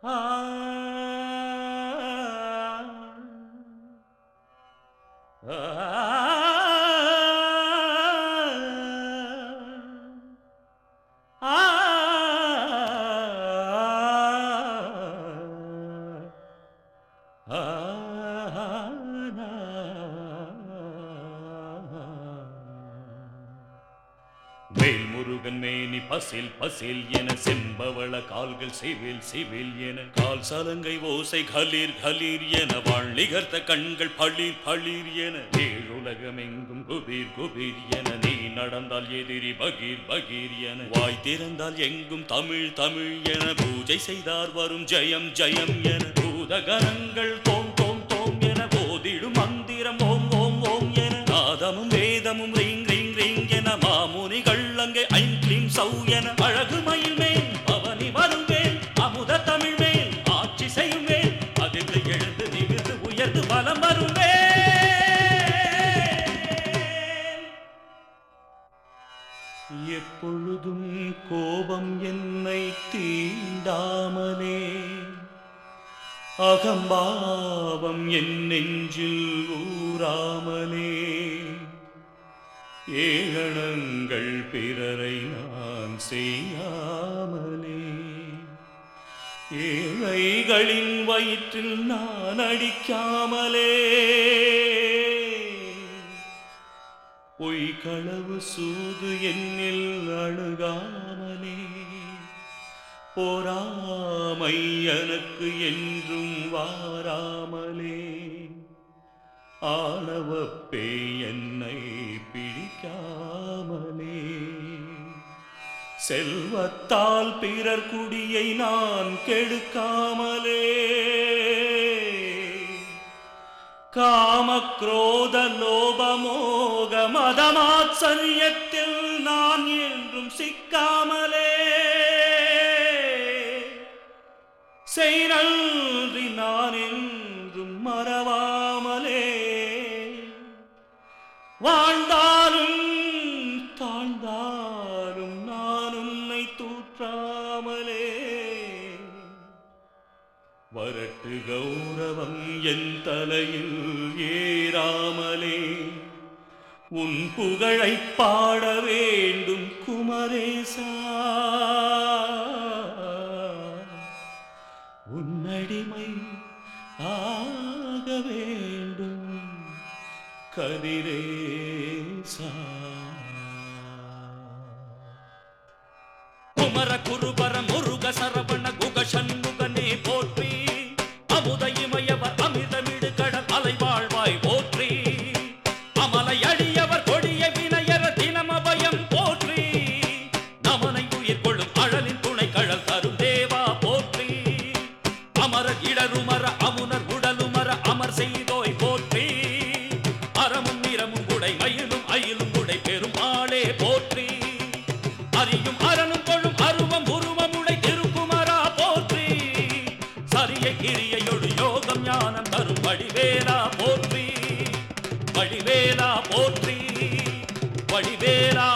ஆ வேல்முருகன் மேனி பசில் பசில் என செம்பவள கால்கள் civil civil என கால் சலங்கை ஓசை கலீர் கலீர் என வாழ்நிகர்த்த கண்கள் பளிர் பளிர் என ஏழுலகமெங்கும் குபீர் குபீர் என நீ நடந்தால் எதிரி பகீர் பகீர் என வாய் திறந்தால் எங்கும் தமிழ் தமிழ் என பூஜை செய்தார் வரும் ஜெயம் ஜெயம் என பூதகணங்கள் தோம் தோம் தோம் என போதிடும் மந்திரம் ஓம் ஓம் ஓம் என நாதமும் வேதமும் ரீங் ரீங் ரீங் என மாமுனிகள் அங்கே ஐம் கிளீம் சௌ என அழகு மயில் மேல் பவனி வருவேன் அமுத தமிழ் மேல் ஆட்சி செய்வேன் அதிர்ந்து எழுந்து நிமிர்ந்து உயர்ந்து பலம் வருவேன் எப்பொழுதும் கோபம் என்னை தீண்டாமலே அகம்பாவம் என் நெஞ்சில் ஊறாமலே ஏகணங்கள் பிறரை நான் செய்யாமலே ஏழைகளின் வயிற்றில் நான் அடிக்காமலே பொய் களவு சூது என்னில் அணுகாமலே பொறாமை எனக்கு என்றும் வாராமலே ஆணவப்பே என்னை பிடிக்காமலே செல்வத்தால் பிறர் குடியை நான் கெடுக்காமலே காம குரோத லோபமோக மதமாச்சரியத்தில் நான் என்றும் சிக்காமலே செய் நன்றி நான் என்றும் மறவாமலே வாழ்ந்தாலும் தாழ்ந்தாலும் நான் உன்னை தூற்றாமலே வரட்டு கௌரவம் என் தலையில் ஏறாமலே உன் புகழைப் பாட வேண்டும் குமரேசா உன்னடிமை ஆக வேண்டும் கதிரேசா குமர குருபர முருக சரவண குக சண்முகனே போற்றி அமுத இமயவர் அமிர்தமிடு கடல் அலைவாழ்வாய் போற்றி அமலை அடியவர் கொடிய வினையர தினமபயம் போற்றி நமனை உயிர் கொள்ளும் அழலின் துணை கழல் தரும் தேவா போற்றி அமரர் இடருமர அமுனர் உடலுமர அமர் செய்தோய் போற்றி அறமும் நிறமும் உடை மயிலும் அயிலும் உடை பெரும் ஆளே போற்றி அறியும் அரணும் கொள்ளும் அருவம் உருவம் உடை திருக்குமரா போற்றி சரிய கிரியையொடு யோகம் ஞானம் தரும் வடிவேலா போற்றி வடிவேலா போற்றி வடிவேலா